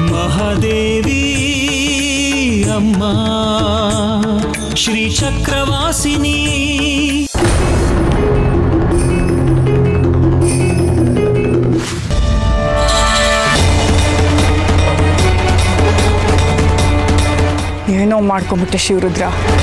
ಮಹಾದೇವಿ ಅಮ್ಮ ಶ್ರೀ ಚಕ್ರವಾಸಿನಿ ಏನೋ ಮಾಡ್ಕೊಂಬಿಟ್ಟೆ ಶಿವರುದ್ರ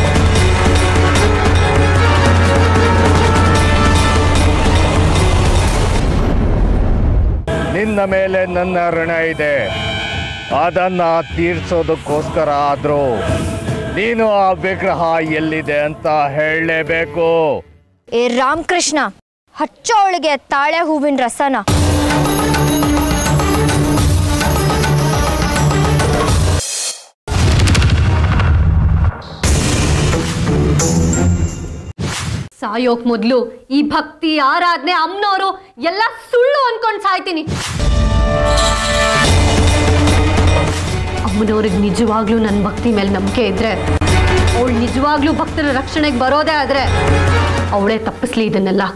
ನಿನ್ನ ಮೇಲೆ ನನ್ನ ಋಣ ಇದೆ ಅದನ್ನ ತೀರ್ಸೋದಕ್ಕೋಸ್ಕರ ಆದ್ರೂ ನೀನು ಆ ವಿಗ್ರಹ ಎಲ್ಲಿದೆ ಅಂತ ಹೇಳಲೇಬೇಕು ಏ ರಾಮಕೃಷ್ಣ ಹಚ್ಚೋಳಿಗೆ ತಾಳೆ ಹೂವಿನ ರಸನ ಸಾಯೋಕ್ ಮೊದಲು ಈ ಭಕ್ತಿ ಆರಾಧನೆ ಅಮ್ಮನವರು ಎಲ್ಲ ಸುಳ್ಳು ಅನ್ಕೊಂಡ್ ಸಾಯ್ತೀನಿ ಅಮ್ಮನವ್ರಿಗೆ ನಿಜವಾಗ್ಲೂ ನನ್ನ ಭಕ್ತಿ ಮೇಲೆ ನಂಬಿಕೆ ಇದ್ರೆ ಅವಳು ನಿಜವಾಗ್ಲೂ ಭಕ್ತರ ರಕ್ಷಣೆಗೆ ಬರೋದೇ ಆದ್ರೆ ಅವಳೇ ತಪ್ಪಿಸ್ಲಿ ಇದನ್ನೆಲ್ಲ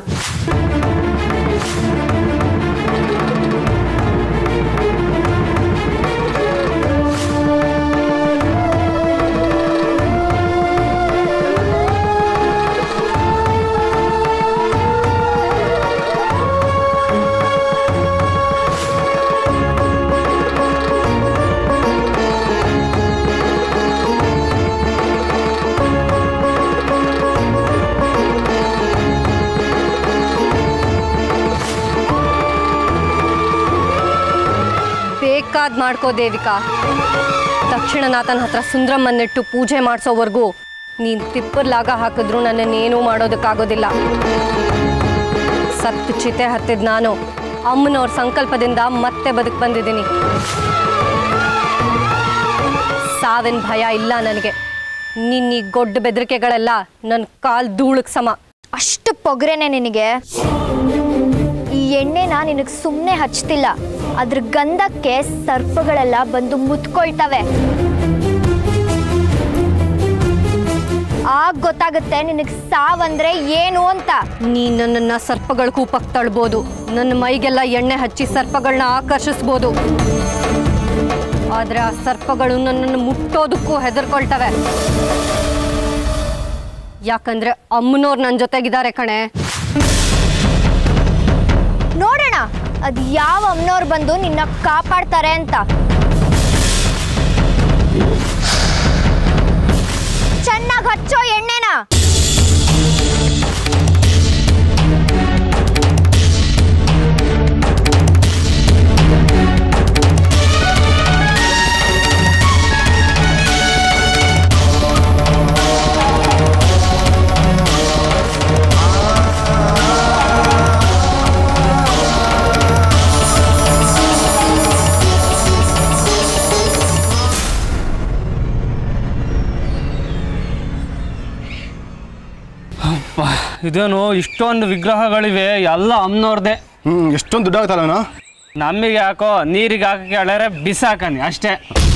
ಬೇಕಾದ್ ಮಾಡ್ಕೋ ದೇವಿಕಾ ದಕ್ಷಿಣನಾಥನ ಹತ್ರ ಸುಂದ್ರಮ್ಮನ್ನಿಟ್ಟು ಪೂಜೆ ಮಾಡಿಸೋವರೆಗೂ ನೀನ್ ತಿಪ್ಪರ್ಲಾಗ ಹಾಕಿದ್ರು ನನ್ನನ್ನೇನೂ ಮಾಡೋದಕ್ಕಾಗೋದಿಲ್ಲ ಸತ್ತು ಚಿತೆ ಹತ್ತಿದ್ ನಾನು ಅಮ್ಮನವ್ರ ಸಂಕಲ್ಪದಿಂದ ಮತ್ತೆ ಬದುಕ್ ಬಂದಿದ್ದೀನಿ ಸಾವಿನ ಭಯ ಇಲ್ಲ ನನಗೆ ನಿನ್ನ ಈ ಗೊಡ್ಡ ಬೆದರಿಕೆಗಳೆಲ್ಲ ನನ್ನ ಕಾಲ್ ಧೂಳಕ್ ಸಮ ಅಷ್ಟು ಪೊಗರೆನೆ ನಿನಗೆ ಈ ಎಣ್ಣೆನ ನಿನಗೆ ಸುಮ್ಮನೆ ಹಚ್ತಿಲ್ಲ ಅದ್ರ ಗಂಧಕ್ಕೆ ಸರ್ಪಗಳೆಲ್ಲ ಬಂದು ಮುತ್ಕೊಳ್ತವೆ ಆಗ ಗೊತ್ತಾಗುತ್ತೆ ನಿನಗೆ ಸಾವಂದ್ರೆ ಏನು ಅಂತ ನೀ ನನ್ನನ್ನ ಸರ್ಪಗಳ ಕೂಪಕ್ಕೆ ತಳ್ಬೋದು ನನ್ನ ಮೈಗೆಲ್ಲ ಎಣ್ಣೆ ಹಚ್ಚಿ ಸರ್ಪಗಳನ್ನ ಆಕರ್ಷಿಸ್ಬೋದು ಆದ್ರೆ ಆ ಸರ್ಪಗಳು ನನ್ನನ್ನು ಮುಟ್ಟೋದಕ್ಕೂ ಹೆದರ್ಕೊಳ್ತವೆ ಯಾಕಂದ್ರೆ ಅಮ್ಮನವ್ರು ನನ್ನ ಜೊತೆಗಿದ್ದಾರೆ ಕಣೆ ನೋಡೋಣ ಅದು ಯಾವ ಅಮ್ಮನವ್ರು ಬಂದು ನಿನ್ನ ಕಾಪಾಡ್ತಾರೆ ಅಂತ ಚೆನ್ನಾಗಿ ಹಚ್ಚೋ ಎಣ್ಣೆನ ಇದೇನು ಇಷ್ಟೊಂದು ವಿಗ್ರಹಗಳಿವೆ ಎಲ್ಲ ಅಮ್ಮನವ್ರದ್ದೇ ಹ್ಮ್ ಎಷ್ಟೊಂದು ದುಡ್ಡು ಆಗುತ್ತಲ್ಲ ನಮಗೆ ಯಾಕೋ ನೀರಿಗೆ ಹಾಕಿ ಹೇಳಿದ್ರೆ ಬಿಸಾಕನಿ ಅಷ್ಟೇ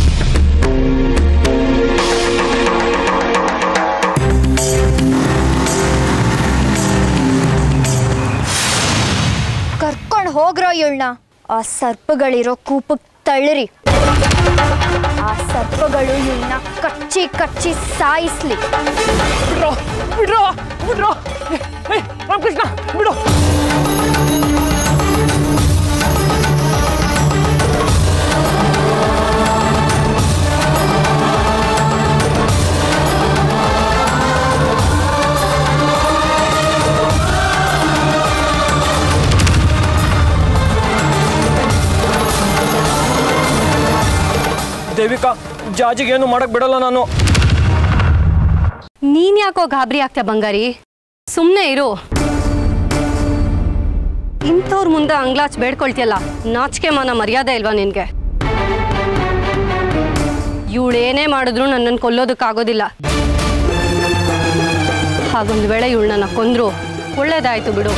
ಕರ್ಕೊಂಡು ಹೋಗ್ರೋ ಇವಳನ್ನ ಆ ಸರ್ಪಗಳಿರೋ ಕೂಪಕ್ಕೆ ತಳ್ಳಿರಿ ಆ ಸರ್ಪಗಳು ಇವಳನ್ನ ಕಚ್ಚಿ ಕಚ್ಚಿ ಸಾಯಿಸ್ಲಿ ಬಿಡ್ರೋ ಬಿಡ್ರೋ ರಾಮಕೃಷ್ಣ ಬಿಡು ದೇವಿಕಾ ಜಾಜಿಗೆ ಏನು ಮಾಡಕ್ ಬಿಡಲ್ಲ ನಾನು ನೀನ್ ಯಾಕೋ ಗಾಬರಿ ಆಗ್ತಾ ಬಂಗಾರಿ ಸುಮ್ಮನೆ ಇರು ಇಂಥವ್ರ ಮುಂದೆ ಅಂಗ್ಲಾಚ್ ಬೇಡ್ಕೊಳ್ತಿಯಲ್ಲ ನಾಚಿಕೆ ಮಾನ ಮರ್ಯಾದೆ ಇಲ್ವಾ ನಿನ್ಗೆ ಇವಳೇನೇ ಮಾಡಿದ್ರು ನನ್ನನ್ನು ಕೊಲ್ಲೋದಕ್ಕಾಗೋದಿಲ್ಲ ಹಾಗೊಂದು ವೇಳೆ ಇವಳನ್ನ ಕೊಂದ್ರು ಒಳ್ಳೇದಾಯ್ತು ಬಿಡು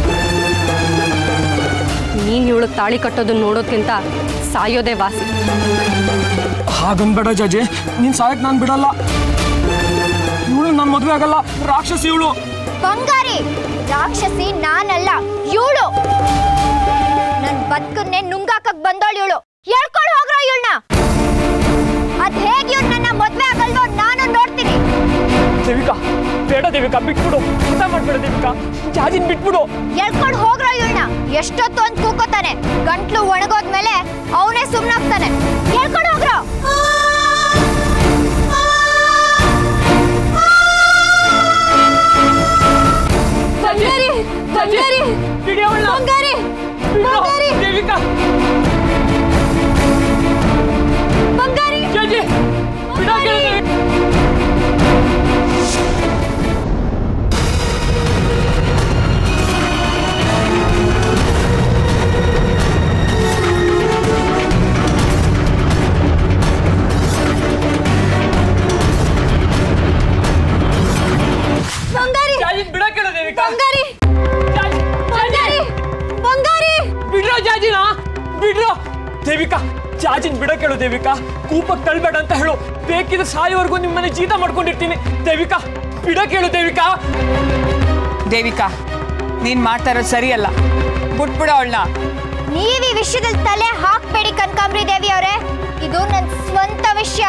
ನೀನ್ ಇವಳಿಗೆ ತಾಳಿ ಕಟ್ಟೋದನ್ನ ನೋಡೋದ್ಕಿಂತ ಸಾಯೋದೇ ವಾಸಿ ಹಾಗನ್ಬೇಡ ಜಾಜಿ ನೀನ್ ಸಾಯಕ್ ನಾನ್ ಬಿಡಲ್ಲ ಇವಳು ನನ್ ಮದ್ವೆ ಆಗಲ್ಲ ರಾಕ್ಷಸಿ ಇವಳು ಬಂಗಾರಿ ರಾಕ್ಷಸಿ ನಾನಲ್ಲ ಇವಳು ನನ್ ಬದುಕನ್ನೇ ನುಂಗಾಕಕ್ ಬಂದೋಳು ಇವಳು ಹೇಳ್ಕೊಂಡು ಹೋಗ್ರೋ ಇವಳನ್ನ ದೇವಿಕಾ ಬಿಟ್ಬಿಡು ಅರ್ಥ ಮಾಡ್ಬೇಡ ದೇವಿಕಾ ಜಾಜಿನ್ ಬಿಟ್ಬಿಡು ಎಳ್ಕೊಂಡು ಹೋಗ್ರೋ ಇವಳನ್ನ ಎಷ್ಟೊತ್ತು ಅಂತ ಕೂಕೋತಾನೆ ಗಂಟ್ಲು ಒಣಗೋದ್ಮೇಲೆ ಅವನೇ ಸುಮ್ನಾಗ್ತಾನೆ ಎಳ್ಕೊಂಡು ಹೋಗ್ರೋ ಬಂಗಾರಿ ಬಂಗಾರಿ ಬಿಡಿ ಅವಳನ್ನ ಬಂಗಾರಿ ಬಂಗಾರಿ ದೇವಿಕಾ ಬಂಗಾರಿ ಜಾಜಿ ಬಿಡೋ ಕೇಳು ದೇವಿಕಾ. ಬಂಗಾರಿ ಜಾಜಿನ್ ಬಿಡೋ ಕೇಳು ದೇವಿಕಾ ಬಂಗಾರಿ ಜಾಜಿ ಬಂಗಾರಿ ಬಂಗಾರಿ ಬಿಡ್ರೋ ಜಾಜಿನ ಬಿಡ್ರೋ ದೇವಿಕಾ ಜಾಜಿನ್ ಬಿಡೋ ಕೇಳು ದೇವಿಕಾ ಕೂಪಕ್ ತಳ್ಬೇಡ ಅಂತ ಹೇಳು ಬೇಕಿದ್ರೆ ಸಾಯೋವರೆಗೂ ನಿಮ್ಮನೆ ಜೀತ ಮಾಡ್ಕೊಂಡಿರ್ತೀನಿ ದೇವಿಕಾ ಬಿಡೋ ಕೇಳು ದೇವಿಕಾ ದೇವಿಕಾ ನೀನ್ ಮಾಡ್ತಾ ಇರೋದು ಸರಿಯಲ್ಲ ಬಿಟ್ಬಿಡು ಅವಳನ್ನ ನೀವ್ ಈ ವಿಷಯದಲ್ಲಿ ತಲೆ ಹಾಕ್ಬೇಡಿ ಕನಕಾಂಬ್ರಿ ದೇವಿ ಅವರೇ ಇದು ನನ್ನ ಸ್ವಂತ ವಿಷಯ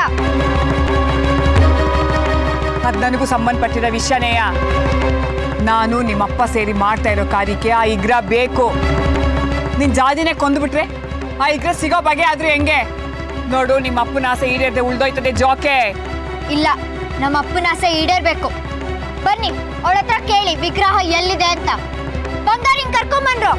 ಅದ್ ನನಗೂ ಸಂಬಂಧಪಟ್ಟಿರೋ ವಿಷಯನೇಯ ನಾನು ನಿಮ್ಮಪ್ಪ ಸೇರಿ ಮಾಡ್ತಾ ಇರೋ ಕಾರ್ಯಕ್ಕೆ ಆ ಇಗ್ರ ಬೇಕು ನಿನ್ ಜಾದಿನೇ ಕೊಂದ್ಬಿಟ್ರೆ ಆ ಇಗ್ರ ಸಿಗೋ ಬಗೆ ಆದ್ರೂ ಹೆಂಗೆ ನೋಡು ನಿಮ್ಮ ಅಪ್ಪನ ಆಸೆ ಈಡೇರದೆ ಉಳ್ದೋಯ್ತದೆ ಜೋಕೆ ಇಲ್ಲ ನಮ್ಮ ಅಪ್ಪನ ಆಸೆ ಈಡೇರ್ಬೇಕು ಬನ್ನಿ ಅವಳ ಹತ್ರ ಕೇಳಿ ವಿಗ್ರಹ ಎಲ್ಲಿದೆ ಅಂತ ಬಂಗಾರಿನ್ ಕರ್ಕೊಂಬನ್ರು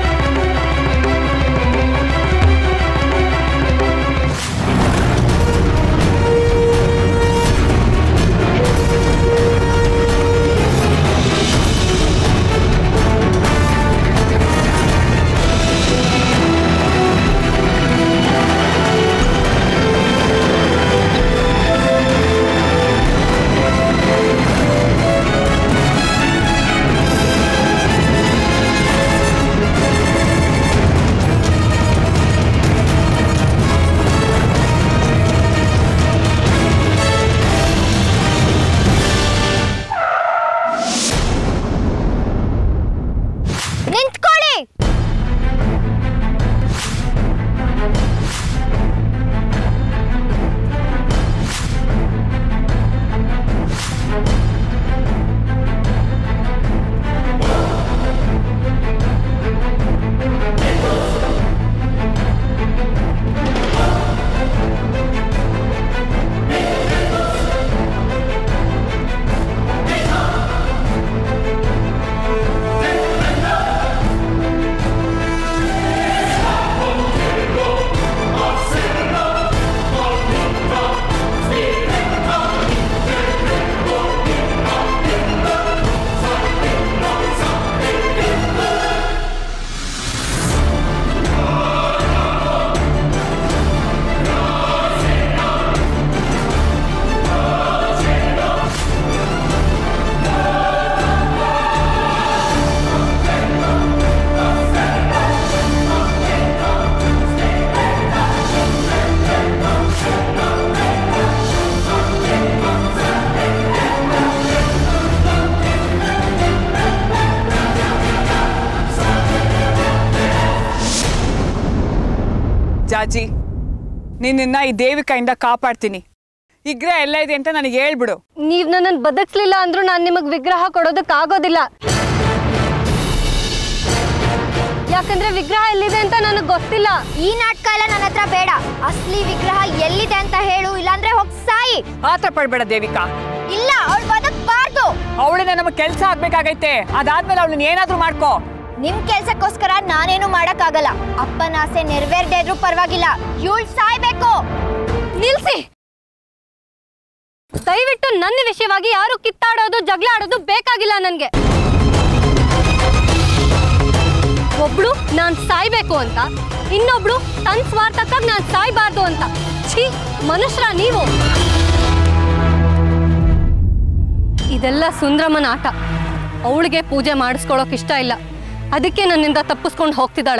ನಿಂತ್ಕೊಳ್ಳಿ ಜಾಜಿ ನಿನ್ನ ಈ ದೇವಿಕೆಯಿಂದ ಕಾಪಾಡ್ತೀನಿ ಇಗ್ರ ಎಲ್ಲ ಇದೆ ಅಂತ ನನಗೆ ಹೇಳ್ಬಿಡು ನೀವ್ ನನ್ನನ್ನು ಬದುಕ್ಲಿಲ್ಲ ಅಂದ್ರೂ ನಾನು ನಿಮಗ್ ವಿಗ್ರಹ ಕೊಡೋದಕ್ಕಾಗೋದಿಲ್ಲ ಯಾಕಂದ್ರೆ ವಿಗ್ರಹ ಎಲ್ಲಿದೆ ಅಂತ ನನಗೆ ಗೊತ್ತಿಲ್ಲ ಈ ನಾಟಕ ಎಲ್ಲ ನನ್ನ ಹತ್ರ ಬೇಡ ಅಸ್ಲಿ ವಿಗ್ರಹ ಎಲ್ಲಿದೆ ಅಂತ ಹೇಳು ಇಲ್ಲಾಂದ್ರೆ ಹೋಗ್ ಸಾಯಿ ಆತರ ಪಡ್ಬೇಡ ದೇವಿಕಾ ಇಲ್ಲ ಅವಳು ಬದುಕ್ಬಾರ್ದು ಅವಳಿಂದ ನಮಗೆ ಕೆಲಸ ಆಗ್ಬೇಕಾಗೈತೆ ಅದಾದ್ಮೇಲೆ ಅವಳನ್ನ ಏನಾದ್ರೂ ಮಾಡ್ಕೋ ನಿಮ್ ಕೆಲ್ಸಕ್ಕೋಸ್ಕರ ನಾನೇನು ಮಾಡಕ್ಕಾಗಲ್ಲ ಅಪ್ಪನ ಆಸೆ ನೆರವೇರ್ದೇ ಇದ್ರೂ ಪರವಾಗಿಲ್ಲ ಇವಳು ಸಾಯ್ಬೇಕು ನಿಲ್ಸಿ ದಯವಿಟ್ಟು ನನ್ನ ವಿಷಯವಾಗಿ ಯಾರು ಕಿತ್ತಾಡೋದು ಜಗಳ ಆಡೋದು ಬೇಕಾಗಿಲ್ಲ ನನಗೆ ಒಬ್ಳು ನಾನ್ ಸಾಯ್ಬೇಕು ಅಂತ ಇನ್ನೊಬ್ಳು ತನ್ನ ಸ್ವಾರ್ಥಕ್ಕಾಗಿ ನಾನ್ ಸಾಯ್ಬಾರ್ದು ಅಂತ ಛೀ ಮನುಷ್ಯರ ನೀವು ಇದೆಲ್ಲ ಸುಂದ್ರಮ್ಮನ ಆಟ ಅವಳಿಗೆ ಪೂಜೆ ಮಾಡಿಸ್ಕೊಳಕ್ ಇಷ್ಟ ಇಲ್ಲ ಅದಕ್ಕೆ ನನ್ನಿಂದ ತಪ್ಪಿಸ್ಕೊಂಡು ಹೋಗ್ತಿದ್ದಾಳೆ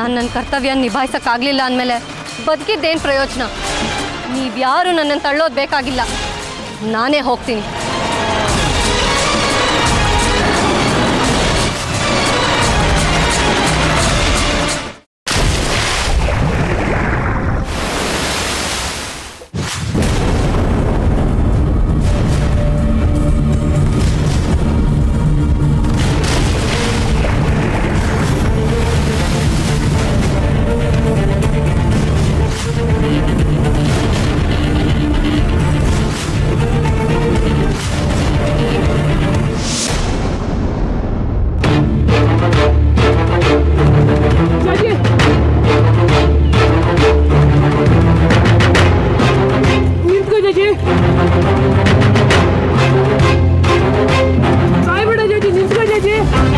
ನಾನು ನನ್ನ ಕರ್ತವ್ಯ ನಿಭಾಯಿಸೋಕ್ಕಾಗಲಿಲ್ಲ ಅಂದಮೇಲೆ ಬದುಕಿದ್ದೇನು ಪ್ರಯೋಜನ ನೀವ್ಯಾರು ನನ್ನನ್ನು ತಳ್ಳೋದು ಬೇಕಾಗಿಲ್ಲ ನಾನೇ ಹೋಗ್ತೀನಿ ಜಾಜಿ ನಿಂತ್ಕೋ ಜಾಜಿ ಸಾಯ್ಬೇಡ ಜಾಜಿ ನಿಂತ್ಕೋ ಜಾಜಿ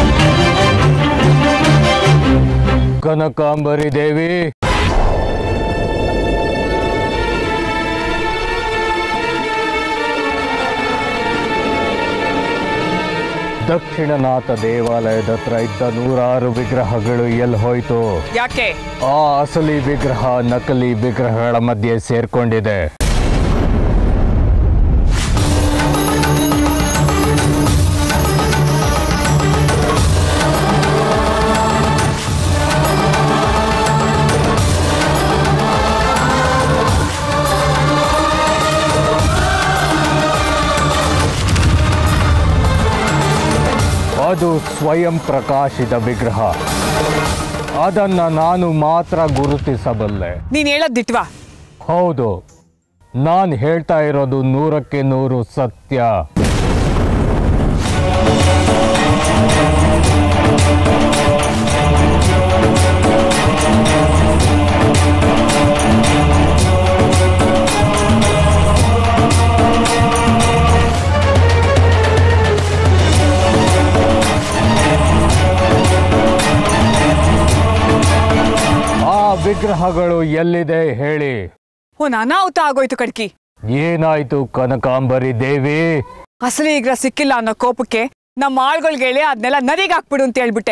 ಕನಕಾಂಬರಿ ದೇವಿ ದಕ್ಷಿಣನಾಥ ದೇವಾಲಯದ ಹತ್ರ ಇದ್ದ ನೂರಾರು ವಿಗ್ರಹಗಳು ಎಲ್ಲಿ ಹೋಯ್ತು ಯಾಕೆ ಆ ಅಸಲಿ ವಿಗ್ರಹ ನಕಲಿ ವಿಗ್ರಹಗಳ ಮಧ್ಯೆ ಸೇರ್ಕೊಂಡಿದೆ ಅದು ಸ್ವಯಂ ಪ್ರಕಾಶಿತ ವಿಗ್ರಹ ಅದನ್ನ ನಾನು ಮಾತ್ರ ಗುರುತಿಸಬಲ್ಲೆ ನೀನ್ ಹೇಳೋದ್ ದಿಟ್ವಾ ಹೌದು ನಾನು ಹೇಳ್ತಾ ಇರೋದು ನೂರಕ್ಕೆ ನೂರು ಸತ್ಯ ಆ ವಿಗ್ರಹಗಳು ಎಲ್ಲಿದೆ ಹೇಳಿ ಓ ಅನಾಹುತ ಆಗೋಯ್ತು ಕಡ್ಕಿ ಏನಾಯ್ತು ಕನಕಾಂಬರಿ ದೇವಿ ಅಸಲಿ ಈಗ ಸಿಕ್ಕಿಲ್ಲ ಅನ್ನೋ ಕೋಪಕ್ಕೆ ನಮ್ಮ ಆಳ್ಗಳ್ಗೆ ಹೇಳಿ ಅದನ್ನೆಲ್ಲ ನದಿಗೆ ಹಾಕ್ಬಿಡು ಅಂತ ಹೇಳ್ಬಿಟ್ಟೆ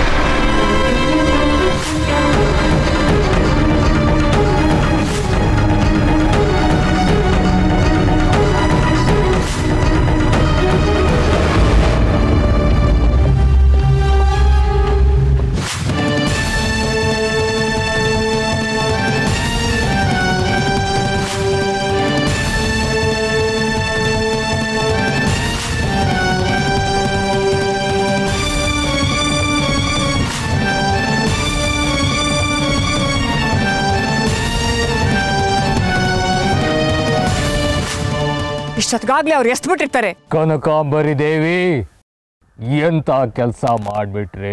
ಇಷ್ಟೊತ್ಗಾಗ್ಲೇ ಅವ್ರು ಎಸ್ಬಿಟ್ಟಿರ್ತಾರೆ ಕನಕಾಂಬರಿ ದೇವಿ ಎಂತ ಕೆಲಸ ಮಾಡ್ಬಿಟ್ರಿ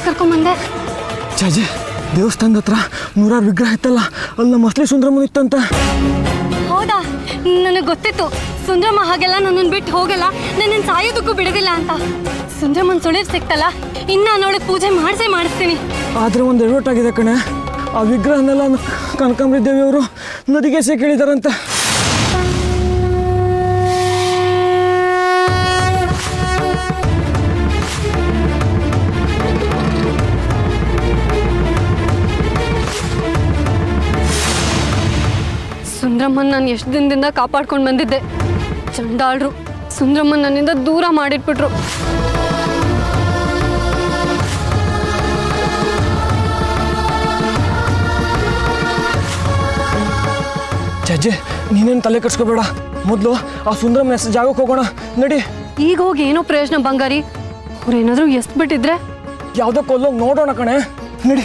ಕರ್ಕೊಂಬಂದೆ ಚಾಜಿ ದೇವಸ್ಥಾನದ ಹತ್ರ ನೂರಾರು ವಿಗ್ರಹ ಇತ್ತಲ್ಲ ಅಲ್ಲಿ ನಮ್ಮ ಅಸಲಿ ಸುಂದರಮ್ಮನ ಇತ್ತಂತ ಹೌದಾ ನನಗೆ ಗೊತ್ತಿತ್ತು ಸುಂದ್ರಮ್ಮ ಹಾಗೆಲ್ಲ ನನ್ನನ್ನು ಬಿಟ್ಟು ಹೋಗಲ್ಲ ನನ್ನನ್ನು ಸಾಯೋದಕ್ಕೂ ಬಿಡೋದಿಲ್ಲ ಅಂತ ಸುಂದ್ರಮ್ಮನ ಸುಳಿರ್ ಸಿಕ್ತಲ್ಲ ಇನ್ನು ನಾನು ಅವಳಿಗೆ ಪೂಜೆ ಮಾಡಿಸೇ ಮಾಡಿಸ್ತೀನಿ ಆದರೆ ಒಂದು ಎಡವಟ್ಟಾಗಿದೆ ಕಣೆ ಆ ವಿಗ್ರಹನೆಲ್ಲ ಕನಕಾಂಬರಿ ದೇವಿಯವರು ನದಿಗೆ ಸೇ ಕೇಳಿದಾರಂತ ಸುಂದ್ರಮ್ಮನ್ ನಾನು ಎಷ್ಟು ದಿನದಿಂದ ಕಾಪಾಡ್ಕೊಂಡು ಬಂದಿದ್ದೆ ಚಂಡಾಳ್ರು ಸುಂದ್ರಮ್ಮನ್ ನನ್ನಿಂದ ದೂರ ಮಾಡಿಟ್ಬಿಟ್ರು ಚಾಜಿ ನೀನೇನು ತಲೆ ಕಟ್ಸ್ಕೋಬೇಡ ಮೊದಲು ಆ ಸುಂದರಮ್ಮನ ಹೆಸರು ಜಾಗಕ್ಕೆ ಹೋಗೋಣ ನಡಿ ಈಗ ಹೋಗಿ ಏನೋ ಪ್ರಯೋಜನ ಬಂಗಾರಿ ಅವ್ರೇನಾದ್ರೂ ಎಷ್ಟ್ ಬಿಟ್ಟಿದ್ರೆ ಯಾವುದೋ ಕೊಲ್ಲೋಗಿ ನೋಡೋಣ ಕಣೆ ನಡಿ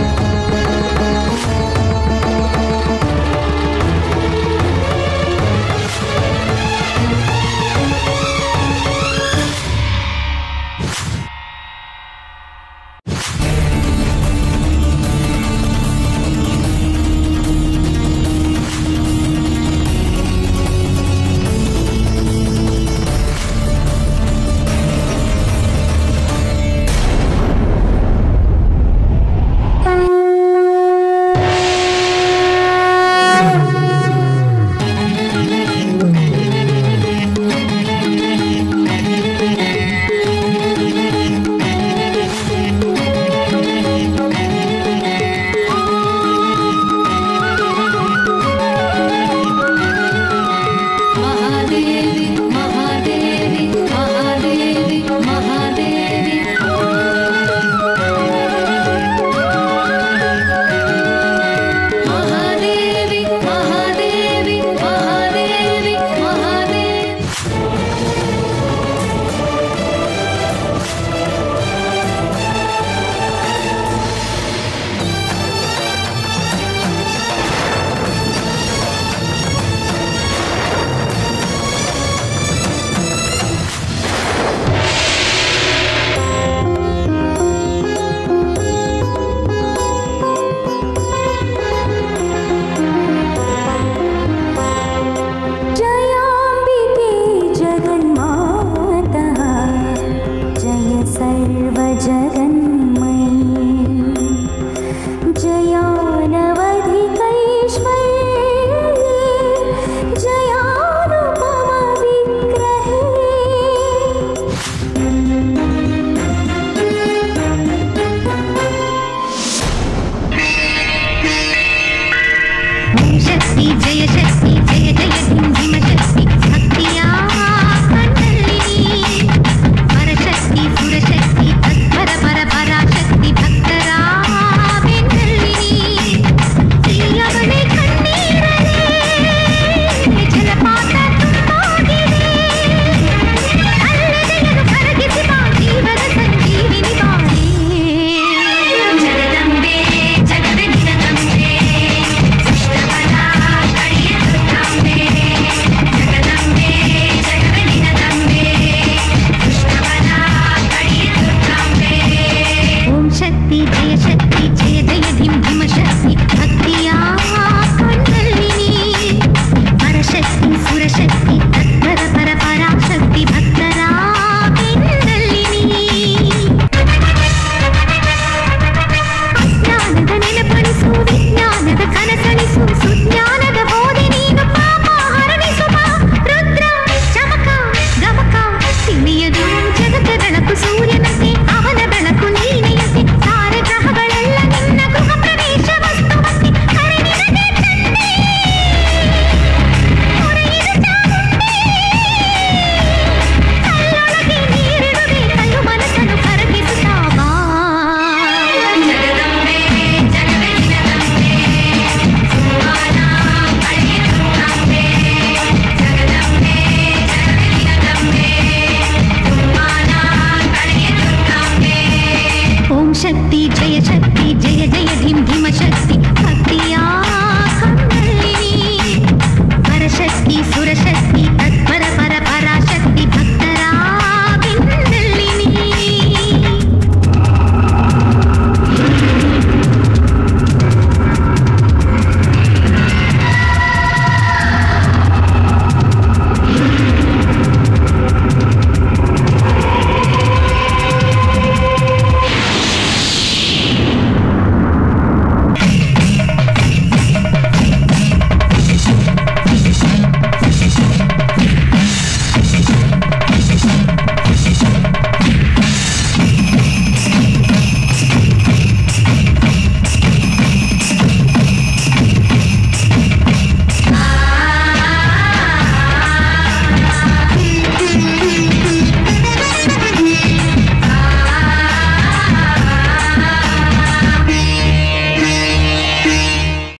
जयाम्बिके जगन्माता जय सर्वजगन्मयी जयानवधिकैश्वर्ये जयानुपमविग्रहे शक्ति जय शक्ति जय जय धिं धिम शक्ति भक्तिया कण्डलिनी परशक्ति सुरशक्ति तत्पर पर पराशक्ति भक्तरा ಬೆನ್ನಲ್ಲಿನಿ ಸಿರಿಯವಳೆ ಕಣ್ಣೀರಲೆ ಜಲಪಾತ ತುಂಬಾಗಿದೆ ಅಲ್ಲದೆಯರು ಕರಗಿಸಿ ಬಾ ಜೀವನ ಸಂಜೀವಿನಿ ಬಾಳೆ ಜಗದಂಬೆ ಜಗದ ನಿನದಂಬೆ ಓಂ ಶಕ್ತಿ ಜಯ ಶಕ್ತಿ ಜಯ ಜಯ ಧಿಂ ಧಿಮ ಶಕ್ತಿ ಭಕ್ತಿಯ ಕಣ್ಣಲ್ಲಿನಿ ಪರಶಕ್ತಿ ಸುರಶಕ್ತಿ ತತ್ಪರ ಪರ ಪರಾಶಕ್ತಿ ಭಕ್ತರ ಬೆನ್ನಲ್ಲಿನಿ ಅಜ್ಞಾನದ ನೆನಪಣಿಸು ವಿಜ್ಞಾನದ ಕನಸಣಿಸು ಸುಜ್ಞಾನದ ಬೋಧೆ ನೀನು ಪಾಪ ಹರಣಿಸು ಬಾ ರುದ್ರ ಚಮಕ ಗಮಕ ತಿಳಿಯದು ಜಗತ್ತ ಬೆಳಕು ಸೂರ್ಯನಂತೆ ಅವನ ಬೆಳಕು ನೀನೆಯಂತೆ ತಾರೆ ಗ್ರಹಗಳೆಲ್ಲ ನಿನ್ನ ಗೃಹ ಪ್ರವೇಶ ವಸ್ತುವಂತೆ ಹರಿಣಿನದೆ ತಂದೆ ಹೊರೆಯಿದು ಚಾಮುಂಡೆ ಕಲ್ಲೊಳಗೆ ನೀರಿಡುವೆ ಕಲ್ಲು ಮನಸ್ಸನ್ನು ಕರಗಿಸುತ್ತಾ ಬಾ ಜಗದಂಬೆ ಜಗವೆನಿನದಂಬೆ ಸುಮಾನ ಕಳೆಯ ಸುಮಾಂಬೆ ಜಗದಂಬೆ ಜಗವೆನಿನದಂಬೆ ಸುಮಾನ ಕಳೆಯ ಸುಮಾಂಬೆ ಓಂ ಶಕ್ತಿ ಜಯ ಶಕ್ತಿ ಜಯ ಜಯ ಧಿಂ ಧಿಮ